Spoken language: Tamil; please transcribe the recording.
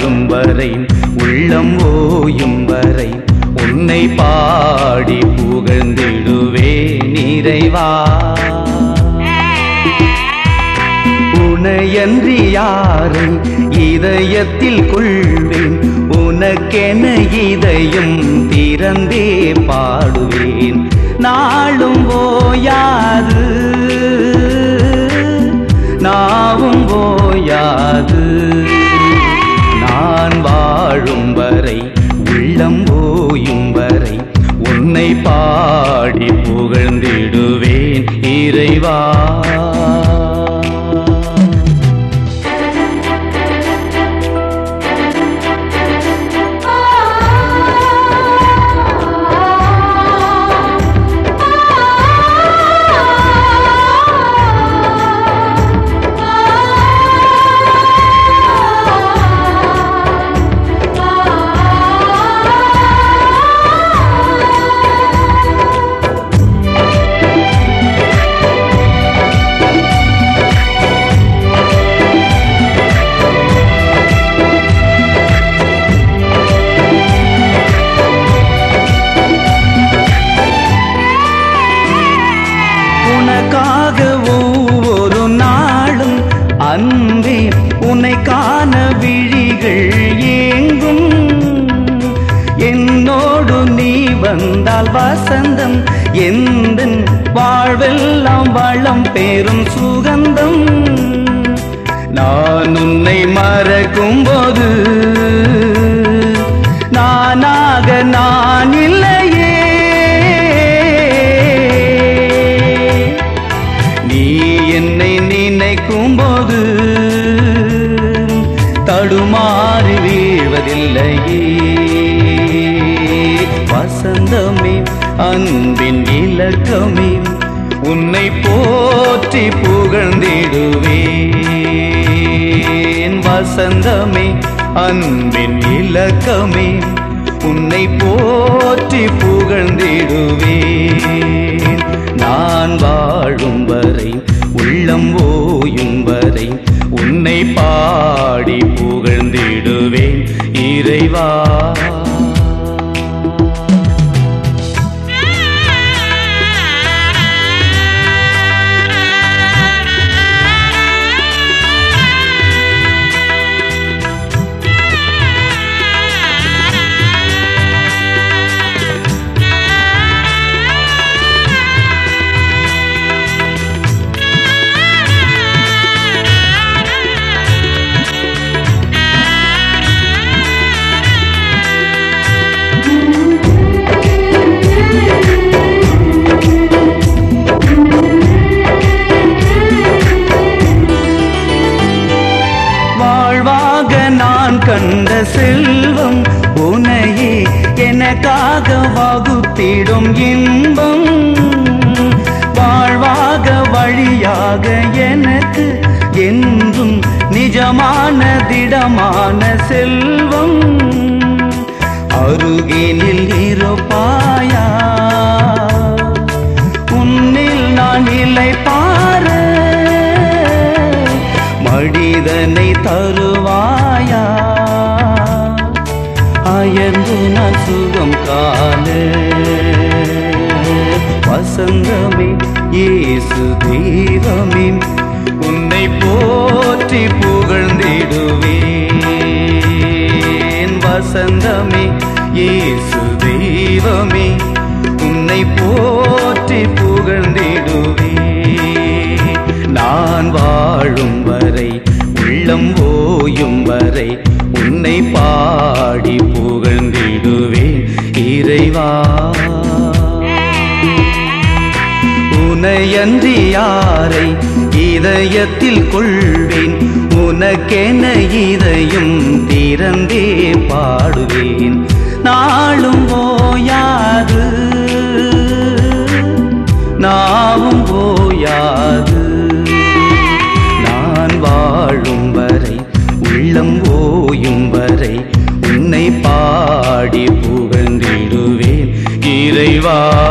வாழும் வரை உள்ளம் ஓயும் வரை உன்னை பாடி புகழ்ந்திடுவே நிறைவா உனையன்றி யாரை இதயத்தில் கொள்வேன் உனக்கென இதயம் திறந்தே பாடுவேன் நாளும் ஓயாது நாவும் ஓயாது நான் வாழும் வரை உள்ளம் ஓயும் வரை உன்னை பாடி புகழ்ந்திடுவேன் இறைவா உனக்காக ஒவ்வொரு நாளும் அன்பே உன்னை காண விழிகள் ஏங்கும் என்னோடு நீ வந்தால் வசந்தம் எந்த வாழ்வெல்லாம் வளம் பெறும் சுகந்தம் நான் உன்னை மறக்கும் போது நானாக நான் இல்லையே நீ என்னை நினைக்கும் போது தடுமாறி வீழ்வதில்லையே வசந்தமே அன்பின் இலக்கமே உன்னை போற்றி புகழ்ந்திடுவேன் வசந்தமே அன்பின் இலக்கமே உன்னை போற்றி புகழ்ந்திடுவேன் நான் வாழும் வரை உள்ளம் ஓயும் வரை உன்னை பாடி புகழ்ந்திடுவேன் இறைவா வாழ்வாக நான் கண்ட செல்வம் உனையே எனக்காக வகுத்திடும் இன்பம் வாழ்வாக வழியாக எனக்கு என்றும் நிஜமான திடமான செல்வம் அருகினில் இருப்பாயா உன்னில் நான் இல்லை பார மடிதனை தருவாயா அயர்ந்து நான் சுகம் காண வசந்தமே இயேசு தெய்வமே உன்னை போற்றி புகழ்ந்திடுவேன் வசந்தமே இயேசு தெய்வமே உன்னை போற்றி புகழ்ந்திடுவேன் நான் வாழும் வரை உள்ளம் ஓயும் வரை உன்னை பாடி புகழ்ந்திடுவேன் இறைவா உனையன்றி யாரை இதயத்தில் கொள்வேன் உனக்கென இதயம் திறந்தே பாடுவேன் நாளும் ஓயாது நாவும் ஓயாது நான் வாழும் வரை உள்ளம் ஓயும் வரை உன்னை பாடி புகழ்ந்திடுவேன் இறைவா